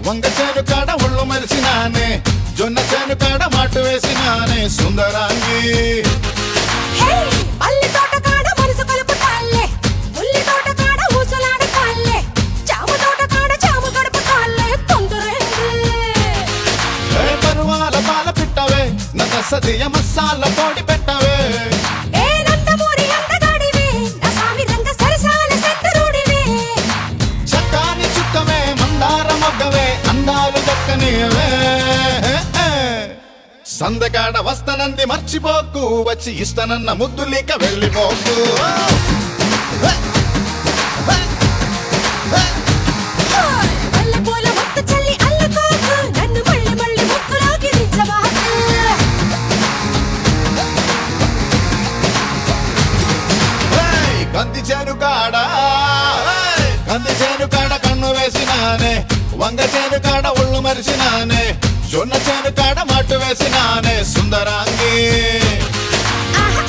వంగ చేను కాడ ఒళ్ళు మరిచినానే జొన్న చేను కాడ మాటు వేసినానే సుందరాంగి హే మల్లి తోట కాడ మనసు కలుపుతాల్లే ఉల్లి తోట కాడ ఊసలాడతాల్లే జామ తోట కాడ జామ గడుపుతాల్లే తొందరేంది ఏ పరువాల పాల పిట్టవే నన్న సదియ మసాల పొడి పెట్టవే ఏ నందమూరి అందగాడివే నా సామి రంగ సరసాల సెంటరుడివే చక్కాని చుక్కవే మందార మొగ్గవే అందాలు దక్కనివే సందకాడ వస్తనంది మర్చిపోకు వచ్చి ఇస్తనన్న ముద్దులీక వెళ్ళిపోకు హాయ్ మల్లె పూల ముక్క చల్లి అల్లుకోకు నన్ను మళ్ళీ మళ్ళీ ముక్కులోకి దించబాకు ఏయ్, కంది చేను కాడ ఏయ్, కంది చేను కాడ కన్ను వేసినానే వంగ చేను కాడ ఒళ్ళు మరిసినానే జొన్న చేను కాడ మట్టు వేసినానే సుందరాంగి ఆహా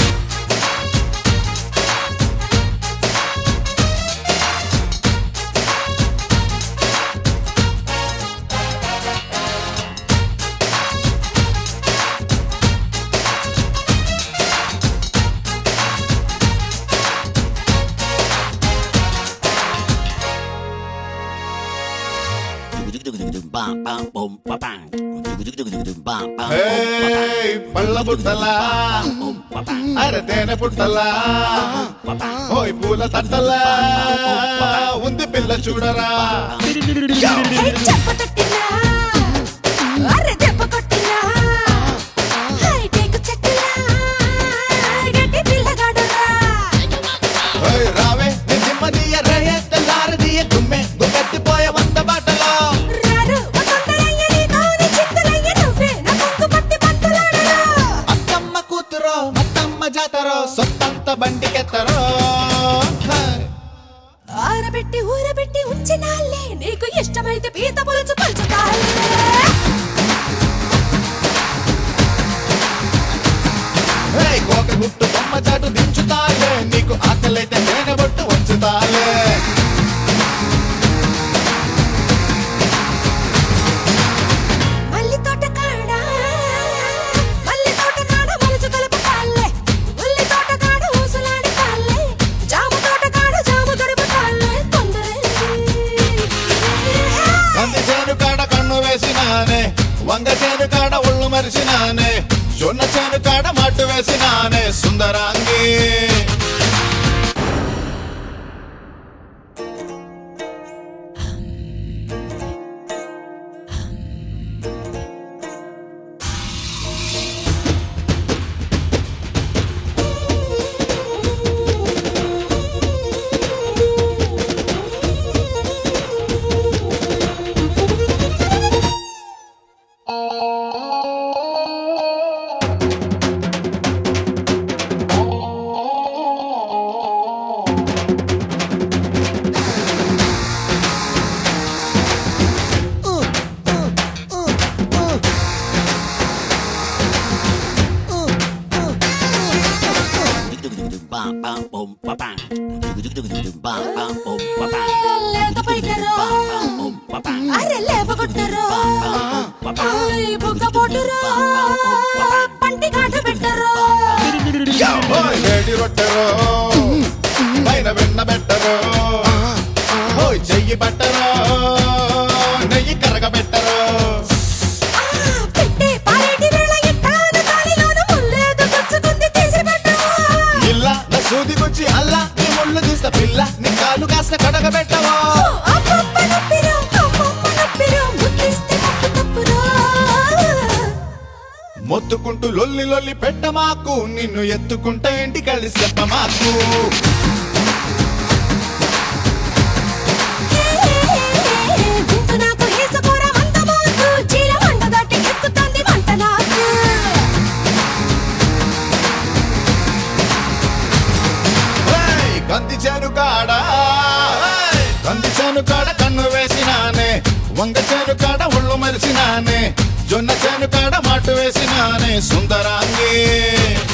ఏయ్, పళ్ళ బుట్టలా అరే తేనె పుట్టలా ఓయ్ పూల తట్టలా ఉంది పిల్ల చూడరా హే చెప్ప తట్టినా అరే దెబ్బ కొట్టినా హై టేకు చెట్టులా గట్టి పిల్లగాడురా ఓయ్ రావే నిమ్మదియ రేయ తెల్లారదియ గుమ్మె గుగ్గెత్తిపోయే వంద బాటలో రారు ఓ తొందరయ్య నీ కోరి చింతలయ్య నువ్వే నా కొంగు పట్టి పంతులాడరా అత్తమ్మ కూతురో మత్తమ్మ జాతరో సొత్తంత బండికెత్తరో ఆరబెట్టి ఊరబెట్టి ఉంచినాలే నీకు ఇష్టమైతే పీత పులుసు పంచుతాలే ఏయ్, కోక గుట్టు బొమ్మ చాటు దించుతాలే నీకు ఆకలైతే తేనె బొట్టు వంచుతాలే మల్లి తోట కాడ మల్లి తోట కాడ మనసు కలుపుతాలే ఉల్లి తోట కాడ ఊసలాడతాలే జామ తోట కాడ జామ గడుపుతాలే తొందరేంది కంది చేను కాడ కన్ను వేసినానే వంగ చేను కాడ ఒళ్ళు మరిసినానే జొన్న చేను కాడ మట్టు వేసినానే సుందరాంగి లేత పైటరో అరే లేవగొట్టరో ఆయ్ బుగ్గ పొట్టురో పంటి కాట పెట్టరో ఓయ్ వేడి రొట్టెరో పైన వెన్న పెట్టరో ఓయ్ చెయ్యి పట్టరో నెయ్యి కరగబెట్టరో ఆ, పెట్టే పారేటి వేళ ఎట్టాను తాళిలోను ముల్లేదో గుచ్చుకుంది తీసి పెట్టవా ఇల్లా నా సూది గుచ్చి అల్లా నీ ముళ్ళు తీస్త పిల్ల నీ కాలు కాస్త కడగబెట్టవో అమ్మమ్మ నొప్పిరో అమ్మమ్మ నొప్పిరో ముద్దిస్తే తప్పు తప్పురో మొత్తుకుంటూ లొల్లి లొల్లి పెట్టమాకు నిన్ను ఎత్తుకుంటే ఇంటి కలిసి చెప్పమాకు గుంపు నాకు ఏసుకోర వంద మోతు చీల వంట దాటి ఎక్కుతుంది వంట నాకు ఏయ్, కంది చేను కాడ ఏయ్, కంది చేను కాడ కన్ను వేసినానే వంగ చేను కాడ ఒళ్ళు మరిసినానే జొన్న చేను కాడ మాటు వేసినానే సుందరాంగి